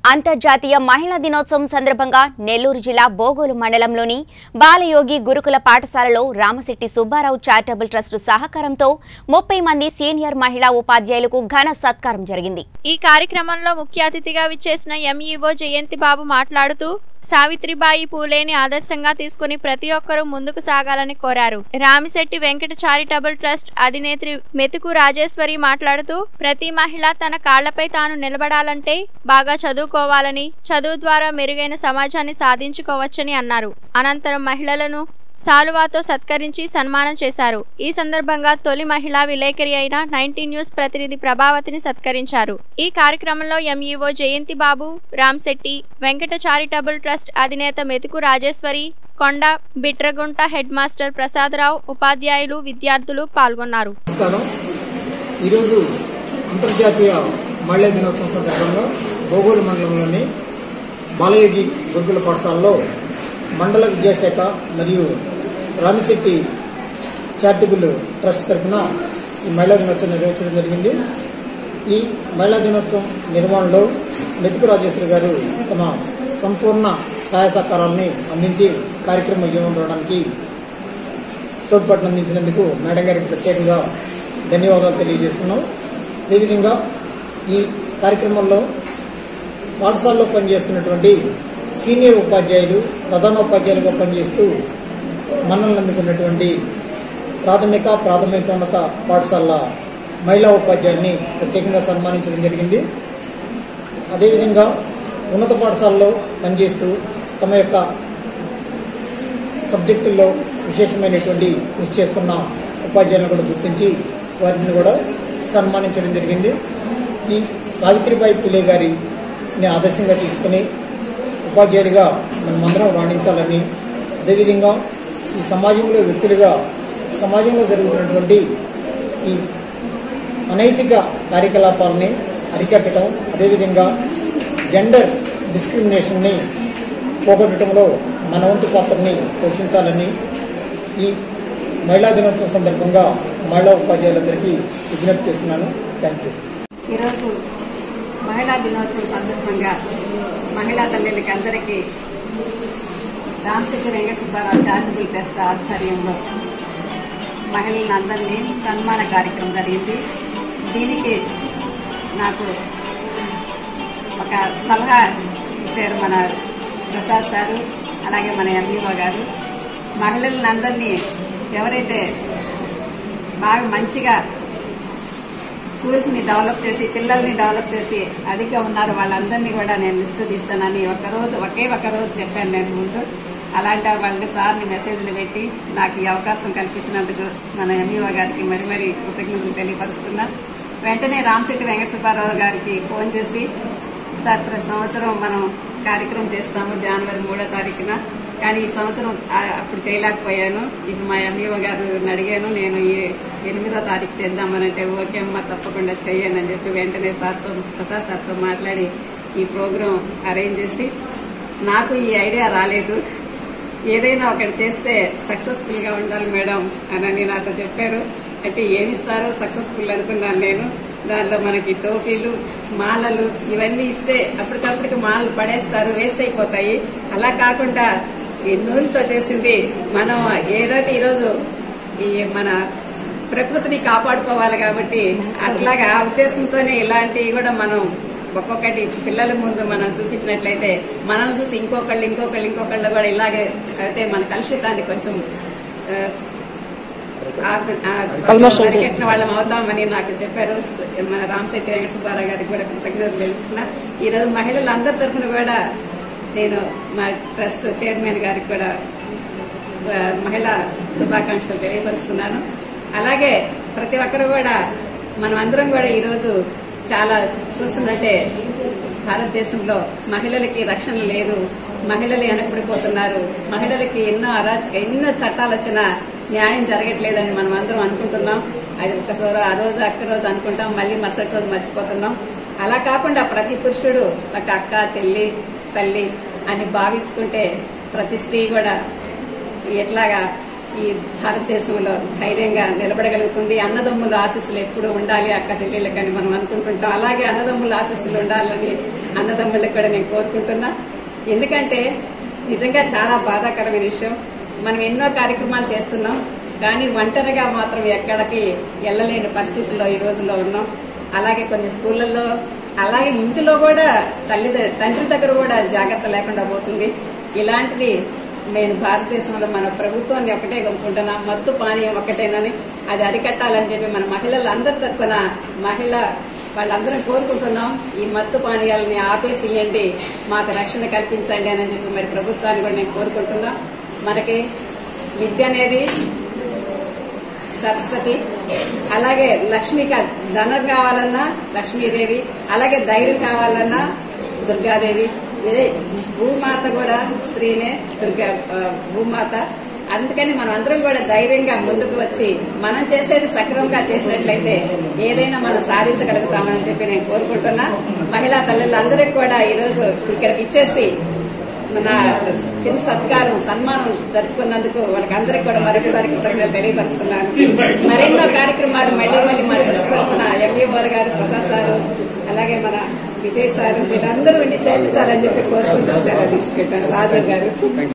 అంతర్జాతీయ మహిళా దినోత్సవం సందర్భంగా నెల్లూరు జిల్లా బోగోలు మండలంలోని బాలయోగి గురుకుల పాఠశాలలో రామశెట్టి సుబ్బారావు చారిటబుల్ ట్రస్ట్ సహకారంతో ముప్పై మంది సీనియర్ మహిళా ఉపాధ్యాయులకు ఘన సత్కారం జరిగింది ఈ కార్యక్రమంలో ముఖ్య అతిథిగా విచ్చేసిన ఎంఈఓ జయంతి బాబు మాట్లాడుతూ సావిత్రిబాయి పూలేని ఆదర్శంగా తీసుకుని ప్రతి ఒక్కరూ ముందుకు సాగాలని కోరారు రామిశెట్టి వెంకట చారిటబుల్ ట్రస్ట్ అధినేత్రి మెతుకు రాజేశ్వరి మాట్లాడుతూ ప్రతి మహిళ తన కాళ్లపై తాను నిలబడాలంటే బాగా చదువుకోవాలని చదువు ద్వారా మెరుగైన సమాజాన్ని సాధించుకోవచ్చని అన్నారు అనంతరం మహిళలను సాలువాతో సత్కరించి సన్మానం చేశారు ఈ సందర్భంగా తొలి మహిళా విలేకరి అయిన నైన్టీ న్యూస్ ప్రతినిధి ప్రభావతిని సత్కరించారు ఈ కార్యక్రమంలో MEO Jayanthi Babu Ramshetti Venkata charitable trust అధినేత మెతుకు రాజేశ్వరి కొండ బిట్రగుంట హెడ్ మాస్టర్ ప్రసాదరావు ఉపాధ్యాయులు విద్యార్థులు పాల్గొన్నారు నమస్కారం ఈరోజు అంతర్జాతీయ మహిళా దినోత్సవం సందర్భంగా బోగోలు మండలంలోని బాలయోగి గురుకుల పాఠశాలలో మండల విద్యాశాఖ మరియు రామిశెట్టి చారిటబుల్ ట్రస్ట్ తరఫున ఈ మహిళా దినోత్సవం నిర్వహించడం జరిగింది ఈ మహిళా దినోత్సవం నిర్వహణలో మెతుకు రాజేశ్వరి గారు తమ సంపూర్ణ సహాయ సహకారాలని అందించి కార్యక్రమం విజయవంతం అవడానికి తోడ్పాటును అందించినందుకు మేడం గారికి ప్రత్యేకంగా ధన్యవాదాలు తెలియజేస్తున్నాం అదేవిధంగా ఈ కార్యక్రమంలో పాఠశాలలో పనిచేస్తున్నటువంటి సీనియర్ ఉపాధ్యాయులు ప్రధానోపాధ్యాయులుగా పనిచేస్తూ మన్నలను అందుకున్నటువంటి ప్రాథమిక ప్రాథమికోన్నత పాఠశాలల మహిళా ఉపాధ్యాయుల్ని ప్రత్యేకంగా సన్మానించడం జరిగింది అదేవిధంగా ఉన్నత పాఠశాలలో పనిచేస్తూ తమ యొక్క సబ్జెక్టుల్లో విశేషమైనటువంటి కృషి చేస్తున్న ఉపాధ్యాయులను కూడా గుర్తించి వారిని కూడా సన్మానించడం జరిగింది ఈ సావిత్రిబాయి పులే గారిని ఆదర్శంగా తీసుకుని ఉపాధ్యాయుడిగా మనమందరం రాణించాలని అదేవిధంగా ఈ సమాజంలో వ్యక్తులుగా సమాజంలో జరుగుతున్నటువంటి ఈ అనైతిక కార్యకలాపాలని అరికట్టడం అదేవిధంగా జెండర్ డిస్క్రిమినేషన్ని పోగొట్టడంలో మన వంతు పాత్రని పోషించాలని ఈ మహిళా దినోత్సవం సందర్భంగా మహిళా ఉపాధ్యాయులందరికీ విజ్ఞప్తి చేస్తున్నాను థ్యాంక్ యూ ఈరోజు మహిళా దినోత్సవం సందర్భంగా మహిళా తల్లులకి అందరికీ రామశెట్టి వెంకట సుబ్బారావు చారిటబుల్ ట్రస్ట్ ఆధ్వర్యంలో మహిళలను అందరినీ సన్మాన కార్యక్రమం జరిగింది దీనికి నాకు ఒక సలహా ఇచ్చారు మన ప్రసాద్ సారు అలాగే మన ఎంఈఓ గారు మహిళలను అందరినీ ఎవరైతే బాగా మంచిగా స్కూల్స్ ని డెవలప్ చేసి పిల్లల్ని డెవలప్ చేసి అధికంగా ఉన్నారు వాళ్ళందరినీ కూడా నేను లిస్టు తీస్తానని ఒక రోజు ఒకే ఒక రోజు చెప్పాను నేను ముందు అలాంటి వాళ్ళకి సార్ని మెసేజ్లు పెట్టి నాకు ఈ అవకాశం కల్పించినందుకు మన ఎంఈఓ గారికి మరి మరి కృతజ్ఞతలు తెలియపరుస్తున్నా వెంటనే రామశెట్టి వెంకట సుబ్బారావు గారికి ఫోన్ చేసి సార్ ప్రతి సంవత్సరం మనం కార్యక్రమం చేస్తాము జనవరి మూడో తారీఖున కానీ ఈ సంవత్సరం ఆ- అప్పుడు చేయలేకపోయాను ఇప్పుడు మా ఎంఈఓ గారు అడిగాను నేను ఈ ఎనిమిదో తారీఖు చేద్దామనంటే ఓకే అమ్మా తప్పకుండా చెయ్యను అని చెప్పి వెంటనే సార్తో ప్రసాద్ సార్తో మాట్లాడి ఈ ప్రోగ్రాం అరేంజ్ చేసి నాకు ఈ ఐడియా రాలేదు ఏదైనా ఒకటి చేస్తే సక్సెస్ఫుల్ గా ఉండాలి మేడం అని నాతో చెప్పారు అంటే ఏమిస్తారో సక్సెస్ఫుల్ అనుకున్నాను నేను దానిలో మనకి టోపీలు మాలలు ఇవన్నీ ఇస్తే అప్పటికప్పటికి మాలలు పడేస్తారు వేస్ట్ అయిపోతాయి అలా కాకుండా ఈ నూనెతో చేసింది మనం ఏదైతే ఈరోజు ఈ మన ప్రకృతిని కాపాడుకోవాలి కాబట్టి అట్లాగా ఆ ఉద్దేశంతోనే ఇలాంటివి కూడా మనం ఒక్కొక్కటి పిల్లల ముందు మనం చూపించినట్లయితే మనల్ని చూసి ఇంకొకళ్ళు ఇంకొకళ్ళు ఇంకొకళ్ళు కూడా ఇలాగే అయితే మన కలుషితాన్ని కొంచెం ఆ, ఆ, అరికట్టిన వాళ్ళం అవుతామని నాకు చెప్పారు మన రామశెట్టి వెంకట సుబ్బారావు గారికి కూడా కృతజ్ఞతలు తెలుస్తున్నా ఈ రోజు మహిళలు అందరి తరఫున కూడా నేను మా ట్రస్ట్ చైర్మన్ గారికి కూడా ఆ, మహిళా శుభాకాంక్షలు తెలియపరుస్తున్నాను అలాగే ప్రతి ఒక్కరు కూడా మనం అందరం కూడా ఈరోజు చాలా చూస్తున్నట్టే భారతదేశంలో మహిళలకి రక్షణ లేదు మహిళలు వెనకబడిపోతున్నారు మహిళలకి ఎన్నో అరాచక ఎన్నో చట్టాలు వచ్చినా న్యాయం జరగట్లేదని మనం అందరం అనుకుంటున్నాం అది ఒకసారి ఆ రోజు అక్క రోజు అనుకుంటాం మళ్ళీ మరుసటి రోజు మర్చిపోతున్నాం అలా కాకుండా ప్రతి పురుషుడు ఒక అక్క చెల్లి తల్లి అని భావించుకుంటే ప్రతి స్త్రీ కూడా ఎట్లాగా ఈ భారతదేశంలో ధైర్యంగా నిలబడగలుగుతుంది అన్నదమ్ముల ఆశీస్సులు ఎప్పుడు ఉండాలి అక్క చెల్లెళ్ళకని మనం అనుకుంటుంటాం అలాగే అన్నదమ్ముల ఆశీస్సులు ఉండాలని అన్నదమ్ములకు కూడా నేను కోరుకుంటున్నా ఎందుకంటే నిజంగా చాలా బాధాకరమైన విషయం మనం ఎన్నో కార్యక్రమాలు చేస్తున్నాం కానీ ఒంటరిగా మాత్రం ఎక్కడికి వెళ్ళలేని పరిస్థితుల్లో ఈ రోజుల్లో ఉన్నాం అలాగే కొన్ని స్కూళ్ళల్లో అలాగే ఇంటిలో కూడా తల్లి తండ్రి దగ్గర కూడా జాగ్రత్త లేకుండా పోతుంది ఇలాంటిది నేను భారతదేశంలో మన ప్రభుత్వాన్ని ఒకటే కొనుక్కుంటున్నా మత్తు పానీయం ఒకటేనని అది అరికట్టాలని చెప్పి మన మహిళలందరి తరఫున మహిళ వాళ్ళందరం కోరుకుంటున్నాం ఈ మత్తు పానీయాలని ఆపేసియండి మాకు రక్షణ కల్పించండి అని చెప్పి మరి ప్రభుత్వాన్ని కూడా నేను కోరుకుంటున్నా మనకి విద్య అనేది సరస్వతి అలాగే లక్ష్మిక ధనం కావాలన్నా లక్ష్మీదేవి అలాగే ధైర్యం కావాలన్నా దుర్గాదేవి ఇదే భూమాత కూడా స్త్రీనే దుర్గా ఆ, భూమాత అందుకని మనం అందరం కూడా ధైర్యంగా ముందుకు వచ్చి మనం చేసేది సక్రమంగా చేసినట్లయితే ఏదైనా మనం సాధించగలుగుతామని చెప్పి నేను కోరుకుంటున్నా మహిళా తల్లులందరికీ కూడా ఈరోజు ఇక్కడికి ఇచ్చేసి మన చిన్న సత్కారం సన్మానం జరుపుకున్నందుకు వాళ్ళకందరికీ కూడా మరొకసారి కృతజ్ఞతలు తెలియపరుస్తున్నాను మరెన్నో కార్యక్రమాలు మళ్ళీ మళ్ళీ మన తరఫున ఎంఈఓర్ గారు ప్రసాద్ సారు అలాగే మన విజయ్ సారు వీళ్ళందరూ ఉండి చేయించాలని చెప్పి కోరుకుంటూ సెలవు తీసుకుంటాను రాజు గారు